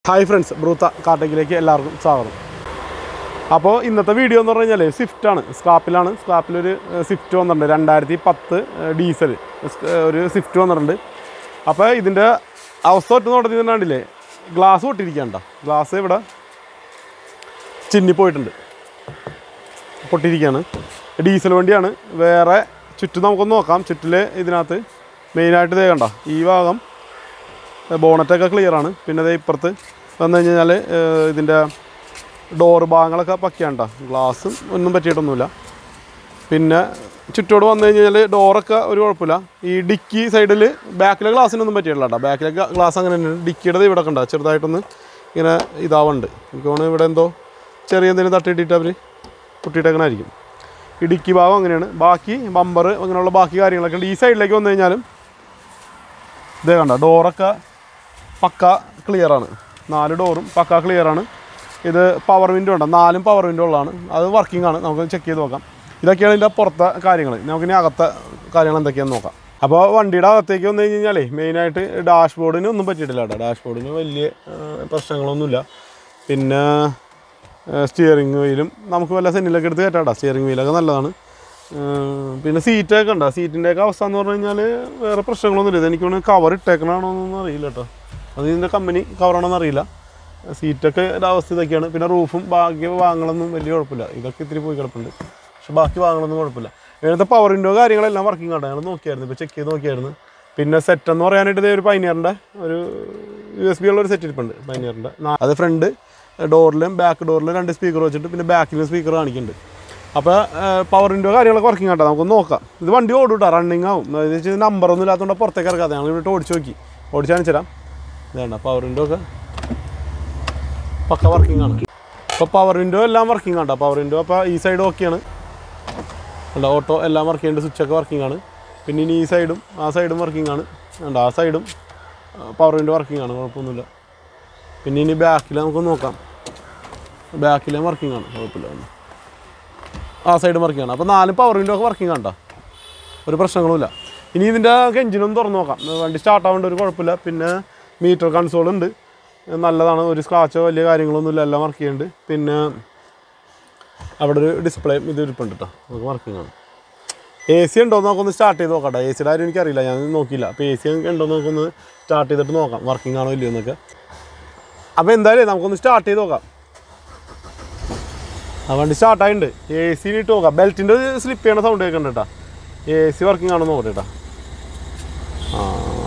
Hi friends ബ്രൂത്ത കാട്ടേക്കിലേക്ക് എല്ലാവർക്കും സ്വാഗതം അപ്പോൾ ഇന്നത്തെ വീഡിയോ എന്ന് പറഞ്ഞു കഴിഞ്ഞാൽ സ്വിഫ്റ്റാണ് സ്ക്രാപ്പിലാണ് സ്ക്രാപ്പിലൊരു സ്വിഫ്റ്റ് വന്നിട്ടുണ്ട് രണ്ടായിരത്തി പത്ത് ഡീസൽ ഒരു സ്വിഫ്റ്റ് വന്നിട്ടുണ്ട് അപ്പോൾ ഇതിൻ്റെ അവസ്ഥ ഒറ്റ നോട്ടത്തിൽ തന്നെ കണ്ടില്ലേ ഗ്ലാസ് പൊട്ടിയിരിക്കണ്ട ഗ്ലാസ് ഇവിടെ ചിന്നിപ്പോയിട്ടുണ്ട് പൊട്ടിയിരിക്കുകയാണ് ഡീസൽ വണ്ടിയാണ് വേറെ ചുറ്റും നമുക്കൊന്ന് നോക്കാം ചുറ്റിൽ ഇതിനകത്ത് മെയിനായിട്ട് ഇതേ കണ്ട ഈ ഭാഗം ബോണറ്റൊക്കെ ക്ലിയർ ആണ് പിന്നെ ദേ ഇപ്പുറത്ത് വന്നു കഴിഞ്ഞാൽ ഇതിൻ്റെ ഡോർ ഭാഗങ്ങളൊക്കെ പക്കിയാണ്ട ഗ്ലാസും ഒന്നും പറ്റിയിട്ടൊന്നുമില്ല പിന്നെ ചുറ്റോട് വന്നു കഴിഞ്ഞാൽ ഡോറൊക്കെ ഒരു കുഴപ്പമില്ല ഈ ഡിക്കി സൈഡിൽ ബാക്കിലെ ഗ്ലാസ്സിനൊന്നും പറ്റിയിട്ടില്ല കേട്ടോ ബാക്കിലെ ഗ്ലാസ് അങ്ങനെ തന്നെ ഡിക്കിയുടെ ഇവിടെ കണ്ട ചെറുതായിട്ടൊന്ന് ഇങ്ങനെ ഇതാവുന്നുണ്ട് എനിക്ക് തോന്നുന്നു ഇവിടെ എന്തോ ചെറിയ എന്തെങ്കിലും തട്ടിയിട്ടിട്ട് അവർ പൊട്ടിയിട്ടേക്കണായിരിക്കും ഈ ഡിക്കി ഭാഗം അങ്ങനെയാണ് ബാക്കി ബമ്പർ അങ്ങനെയുള്ള ബാക്കി കാര്യങ്ങളൊക്കെ ഉണ്ട് ഈ സൈഡിലേക്ക് വന്നു കഴിഞ്ഞാലും ഇതേ കണ്ട ഡോറൊക്കെ പക്ക ക്ലിയർ ആണ് നാല് ഡോറും പക്ക ക്ലിയർ ആണ് ഇത് പവർ വിൻഡോ ഉണ്ട് നാലും പവർ വിൻഡോ ഉള്ളതാണ് അത് വർക്കിംഗ് ആണ് നമുക്ക് ചെക്ക് ചെയ്ത് നോക്കാം ഇതൊക്കെയാണ് ഇതിൻ്റെ പുറത്തെ കാര്യങ്ങൾ നമുക്കിനി അകത്തെ കാര്യങ്ങൾ എന്തൊക്കെയാണെന്ന് നോക്കാം അപ്പോൾ വണ്ടിയുടെ അകത്തേക്ക് വന്നു കഴിഞ്ഞ് കഴിഞ്ഞാലേ മെയിനായിട്ട് ഡാഷ്ബോർഡിന് ഒന്നും പറ്റിയിട്ടില്ല കേട്ടോ ഡാഷ്ബോർഡിന് വലിയ ആ, പ്രശ്നങ്ങളൊന്നുമില്ല പിന്നെ സ്റ്റിയറിംഗ് വീലും നമുക്ക് വല്ല സെന്നിലൊക്കെ എടുത്ത് കയറ്റാം സ്റ്റിയറിംഗ് വീലൊക്കെ നല്ലതാണ് ഏഹ് പിന്നെ സീറ്റൊക്കെ ഉണ്ടോ സീറ്റിൻ്റെയൊക്കെ അവസ്ഥ എന്ന് പറഞ്ഞു കഴിഞ്ഞാൽ വേറെ പ്രശ്നങ്ങളൊന്നുമില്ല ഇത് എനിക്ക് തോന്നുന്നു കവർ ഇട്ടേക്കണാണോ എന്നൊന്നും അറിയില്ല കേട്ടോ അത് ഇതിൻ്റെ കമ്പനി കവറാണോന്ന് അറിയില്ല സീറ്റൊക്കെ ഒരു അവസ്ഥ ഇതൊക്കെയാണ് പിന്നെ റൂഫും ബാക്കി ഭാഗങ്ങളൊന്നും വലിയ കുഴപ്പമില്ല ഇതൊക്കെ ഇത്തിരി പോയി കിടപ്പുണ്ട് പക്ഷെ ബാക്കി ഭാഗങ്ങളൊന്നും കുഴപ്പമില്ല ഇങ്ങനത്തെ പവർ വിൻഡോ കാര്യങ്ങളെല്ലാം വർക്കിംഗ് ആണ് ഞങ്ങൾ നോക്കിയായിരുന്നു ഇപ്പോൾ ചെക്ക് ചെയ്ത് നോക്കിയായിരുന്നു പിന്നെ സെറ്റ് എന്ന് പറയാനായിട്ട് ഇതേ ഒരു പൈനിയറിൻ്റെ ഒരു യു എസ് ബി ഉള്ള ഒരു സെറ്റ് ഇരിപ്പുണ്ട് പൈനിയറിൻ്റെ അത് ഫ്രണ്ട് ഡോറിലും ബാക്ക് ഡോറിലും രണ്ട് സ്പീക്കർ വെച്ചിട്ട് പിന്നെ ബാക്കിലും സ്പീക്കർ കാണിക്കുന്നുണ്ട് അപ്പോൾ പവർ വിൻഡോ കാര്യങ്ങളൊക്കെ വർക്കിംഗ് ആട്ടോ നമുക്ക് നോക്കാം ഇത് വണ്ടി ഓടും കേട്ടോ റണ്ണിങ് ആവും എന്ന് വെച്ചാൽ നമ്പറൊന്നും ഇല്ലാത്തതുകൊണ്ട് പുറത്തേക്ക് ഇറക്കാതെ ഞങ്ങൾ ഇവിടെ ഓടിച്ച് നോക്കി ഓടിച്ച് കാണിച്ചു തരാം വേണ്ട പവർ വിൻഡോ ഒക്കെ പക്ക വർക്കിംഗ് ആണ് ഇപ്പോൾ പവർ വിൻഡോ എല്ലാം വർക്കിംഗ് ആണ് കേട്ടോ പവർ വിൻഡോ അപ്പോൾ ഈ സൈഡ് ഓക്കെയാണ് അല്ല ഓട്ടോ എല്ലാം വർക്ക് ചെയ്യുന്നുണ്ട് സ്വിച്ചൊക്കെ വർക്കിംഗ് ആണ് പിന്നെ ഇനി ഈ സൈഡും ആ സൈഡും വർക്കിംഗ് ആണ് ഉണ്ട് ആ സൈഡും പവർ വിൻഡോ വർക്കിംഗ് ആണ് കുഴപ്പമൊന്നുമില്ല പിന്നെ ഇനി ബാക്കിൽ നമുക്ക് നോക്കാം ബാക്കിലും വർക്കിംഗ് ആണ് കുഴപ്പമില്ല ആ സൈഡ് വർക്കിംഗ് ആണ് അപ്പോൾ നാല് പവർ വിൻഡോ ഒക്കെ വർക്കിംഗ് ആണ് ട്ടോ. ഒരു പ്രശ്നങ്ങളുമില്ല ഇനി ഇതിൻ്റെ എഞ്ചിനൊന്ന് തുറന്ന് നോക്കാം വണ്ടി സ്റ്റാർട്ട് ആവേണ്ട ഒരു കുഴപ്പമില്ല പിന്നെ മീറ്റർ കൺസോൾ ഉണ്ട് നല്ലതാണ് ഒരു സ്ക്രാച്ചോ വലിയ കാര്യങ്ങളൊന്നുമില്ല എല്ലാം വർക്ക് ചെയ്യുന്നുണ്ട് പിന്നെ അവിടെ ഒരു ഡിസ്പ്ലേ ഇത് ഇരിപ്പുണ്ട് കേട്ടോ നമുക്ക് വർക്കിംഗ് ആണ് എ സി ഉണ്ടോ എന്ന് നമുക്കൊന്ന് സ്റ്റാർട്ട് ചെയ്ത് നോക്കട്ടെ എ സിയുടെ കാര്യം എനിക്കറിയില്ല ഞാൻ നോക്കിയില്ല അപ്പോൾ എ സി ഉണ്ടോ എന്ന് നമുക്കൊന്ന് സ്റ്റാർട്ട് ചെയ്തിട്ട് നോക്കാം വർക്കിംഗ് ആണോ ഇല്ലയോ എന്നൊക്കെ അപ്പോൾ എന്തായാലും നമുക്കൊന്ന് സ്റ്റാർട്ട് ചെയ്ത് നോക്കാം ആ വണ്ടി സ്റ്റാർട്ടായിട്ടുണ്ട് എ സി ഇട്ട് നോക്കാം ബെൽറ്റിൻ്റെ സ്ലിപ്പ് ചെയ്യണ സൗണ്ട് കേൾക്കുന്നുണ്ട് കേട്ടോ എ സി വർക്കിംഗ് ആണോ നോക്കട്ടെ കേട്ടോ ആ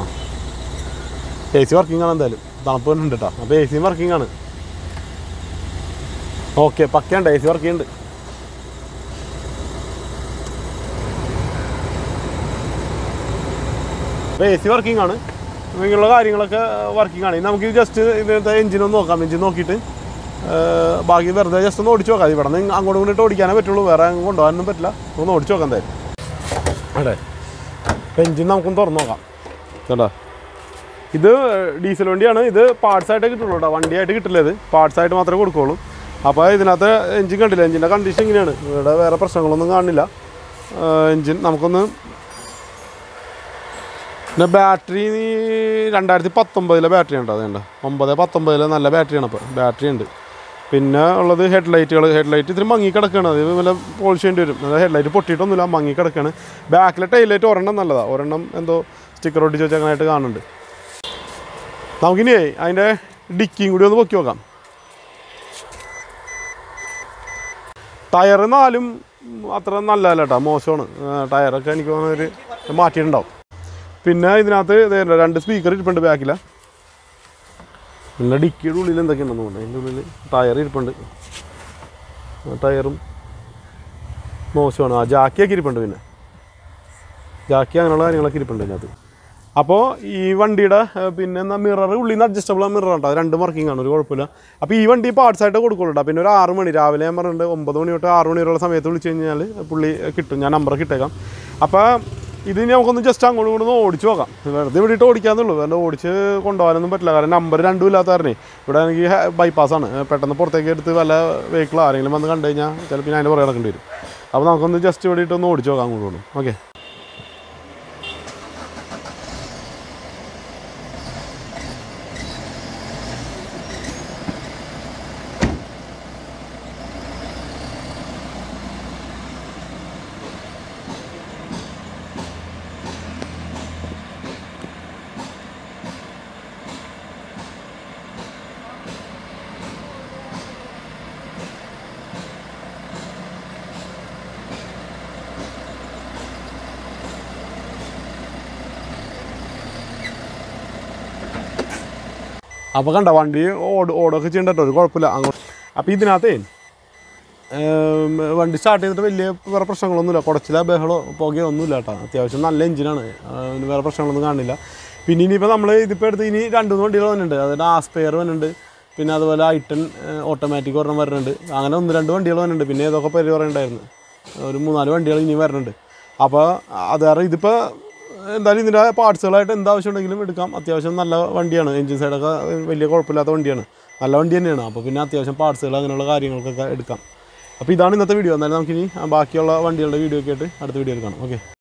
എ സി വർക്കിംഗ് ആണ് എന്തായാലും തണുപ്പ് ഉണ്ട് കേട്ടോ അപ്പോൾ എ സി വർക്കിംഗ് ആണ് ഓക്കെ പക്കയുണ്ട് എ സി വർക്ക് ചെയ്യുന്നുണ്ട് അപ്പോൾ എ സി വർക്കിംഗ് ആണ് ഇങ്ങനെയുള്ള കാര്യങ്ങളൊക്കെ വർക്കിംഗ് ആണ് ഇനി നമുക്ക് ജസ്റ്റ് ഇതിനകത്തെ എഞ്ചിൻ ഒന്ന് നോക്കാം എഞ്ചിൻ നോക്കിയിട്ട് ഏർ, ബാക്കി വെറുതെ ജസ്റ്റ് ഒന്ന് ഓടിച്ച് നോക്കാം ഇവിടെ നിന്ന് അങ്ങോട്ട് കൊണ്ടിട്ട് ഓടിക്കാനേ പറ്റുള്ളൂ വേറെ അങ്ങ് കൊണ്ടുപോകാനൊന്നും പറ്റില്ല ഒന്ന് ഓടിച്ച് നോക്കാം എന്തായാലും അതെ എഞ്ചിൻ നമുക്കൊന്ന് തുറന്ന് നോക്കാം കേട്ടോ ഇത് ഡീസൽ വണ്ടിയാണ് ഇത് പാർട്സ് ആയിട്ട് കിട്ടുള്ളൂ കേട്ടോ വണ്ടിയായിട്ട് കിട്ടില്ല ഇത് പാർട്സ് ആയിട്ട് മാത്രമേ കൊടുക്കുള്ളൂ അപ്പോൾ ഇതിനകത്ത് എഞ്ചിൻ കണ്ടില്ല എഞ്ചിൻ്റെ കണ്ടീഷൻ ഇങ്ങനെയാണ് ഇവിടെ വേറെ പ്രശ്നങ്ങളൊന്നും കാണില്ല എഞ്ചിൻ നമുക്കൊന്ന് പിന്നെ ബാറ്ററി രണ്ടായിരത്തി പത്തൊമ്പതിലെ ബാറ്ററി ഉണ്ട് അതുകൊണ്ട് ഒമ്പത് പത്തൊമ്പതിലെ നല്ല ബാറ്ററിയാണ് ഇപ്പോൾ ബാറ്ററി ഉണ്ട് പിന്നെ ഉള്ളത് ഹെഡ് ലൈറ്റുകൾ ഹെഡ് ലൈറ്റ് ഇത്തിരി മങ്ങി കിടക്കുകയാണ് അത് വല്ല പോളിഷ് ചെയ്യേണ്ടി വരും അതായത് ഹെഡ് ലൈറ്റ് പൊട്ടിയിട്ടൊന്നുമില്ല മങ്ങി കിടക്കുകയാണ് ബാക്കിലെ ടൈൽ ലൈറ്റ് ഒരെണ്ണം നല്ലതാണ് ഒരെണ്ണം എന്തോ സ്റ്റിക്കർ ഒട്ടിച്ച് വെച്ചങ്ങനായിട്ട് കാണുന്നുണ്ട് നമുക്കിനി അതിൻ്റെ ഡിക്കിയും കൂടി ഒന്ന് പൊക്കി നോക്കാം ടയർ നാലും അത്ര നല്ലതല്ല കേട്ടോ മോശമാണ് ആ, ടയറൊക്കെ എനിക്ക് തോന്നുന്ന ഒരു മാറ്റിയിട്ടുണ്ടാവും പിന്നെ ഇതിനകത്ത് ഇതേ ഉണ്ട്, രണ്ട് സ്പീക്കർ ഇരിപ്പുണ്ട് ബാക്കിൽ പിന്നെ ഡിക്കിയുടെ ഉള്ളിൽ എന്തൊക്കെയുണ്ടെന്ന് തോന്നുന്നു അതിൻ്റെ ഉള്ളിൽ ടയർ ഇരിപ്പുണ്ട് ആ, ടയറും മോശമാണ് ആ ജാക്കിയൊക്കെ ഇരിപ്പുണ്ട് പിന്നെ ജാക്കി അങ്ങനെയുള്ള കാര്യങ്ങളൊക്കെ ഇരിപ്പുണ്ട് അതിനകത്ത് അപ്പോൾ ഈ വണ്ടിയുടെ ഏഹ്, പിന്നെ എന്താ മിറർ ഉള്ളിൽ നിന്ന് അഡ്ജസ്റ്റബിൾ മിറർ ഉണ്ടോ രണ്ടും വർക്കിംഗ് ആണ് ഒരു കുഴപ്പമില്ല അപ്പോൾ ഈ വണ്ടി പാർട്സ് ആയിട്ട് കൊടുക്കുള്ളൂ ട്ടോ. പിന്നെ ഒരു ആറ് മണി രാവിലെ ഞാൻ പറഞ്ഞിട്ടുണ്ട് ഒമ്പത് മണി തൊട്ട് ആറ് മണി വരെയുള്ള സമയത്ത് വിളിച്ച് കഴിഞ്ഞാൽ പുള്ളി കിട്ടും ഞാൻ നമ്പർ കിട്ടേക്കാം അപ്പോൾ ഇത് ഇനി നമുക്കൊന്ന് ജസ്റ്റ് അങ്ങോട്ടും ഇങ്ങോട്ടും ഒന്ന് ഓടിച്ച് നോക്കാം വെറുതെ വിട്ടിട്ട് ഓടിക്കാന്നുള്ളൂ വേറെ ഓടിച്ച് കൊണ്ടുപോകാനൊന്നും പറ്റില്ല കാരണം നമ്പർ രണ്ടും ഇല്ലാത്ത കാരണേ ഇവിടെ എനിക്ക് ബൈപ്പാസാണ് പെട്ടെന്ന് പുറത്തേക്ക് എടുത്ത് വല്ല വെഹിക്കിൾ ആരെങ്കിലും വന്ന് കണ്ടു കഴിഞ്ഞാൽ ചിലപ്പോൾ ഞാൻ അതിൻ്റെ പുറകെ നടക്കേണ്ടി വരും അപ്പോൾ നമുക്കൊന്ന് ജസ്റ്റ് ഇവിടെ ഇട്ടൊന്ന് ഓടിച്ച് നോക്കാം അങ്ങോട്ടും ഇങ്ങോട്ടും ഓക്കെ അപ്പോൾ കണ്ട വണ്ടി ഓട് ഓടൊക്കെ ചെയ്യണ്ട കേട്ടോ ഒരു കുഴപ്പമില്ല അങ്ങോട്ട് അപ്പോൾ ഇതിനകത്തേ ഏം, വണ്ടി സ്റ്റാർട്ട് ചെയ്തിട്ട് വലിയ വേറെ പ്രശ്നങ്ങളൊന്നുമില്ല കുടച്ചില ബഹളോ പുകയോ ഒന്നുമില്ല കേട്ടോ അത്യാവശ്യം നല്ല എഞ്ചിനാണ് അതിന് വേറെ പ്രശ്നങ്ങളൊന്നും കാണില്ല പിന്നെ ഇനിയിപ്പോൾ നമ്മൾ ഇതിപ്പോൾ എടുത്ത് ഇനി രണ്ട് മൂന്ന് വണ്ടികൾ വന്നിട്ടുണ്ട് അതായത് ആസ്പെയർ വന്നിട്ടുണ്ട് പിന്നെ അതുപോലെ ഐട്ടൺ ഓട്ടോമാറ്റിക് ഒരെണ്ണം വരുന്നുണ്ട് അങ്ങനെ ഒന്ന് രണ്ട് വണ്ടികൾ വന്നിട്ടുണ്ട് പിന്നെ ഏതൊക്കെ പേര് പറയുന്നുണ്ടായിരുന്നു ഒരു മൂന്നാല് വണ്ടികൾ ഇനി വരുന്നുണ്ട് അപ്പോൾ അത് കാരണം ഇതിപ്പോൾ എന്തായാലും ഇതിൻ്റെ പാർട്സുകളായിട്ട് എന്ത് ആവശ്യം ഉണ്ടെങ്കിലും എടുക്കാം അത്യാവശ്യം നല്ല വണ്ടിയാണ് എഞ്ചിൻ സൈഡൊക്കെ വലിയ കുഴപ്പമില്ലാത്ത വണ്ടിയാണ് നല്ല വണ്ടി തന്നെയാണ് അപ്പോൾ പിന്നെ അത്യാവശ്യം പാർട്സുകൾ അങ്ങനെയുള്ള കാര്യങ്ങൾക്കൊക്കെ എടുക്കാം അപ്പോൾ ഇതാണ് ഇന്നത്തെ വീഡിയോ എന്നാലും നമുക്കിനി ബാക്കിയുള്ള വണ്ടികളുടെ വീഡിയോ ഒക്കെ ആയിട്ട് അടുത്ത വീഡിയോയിൽ കാണാം ഓക്കെ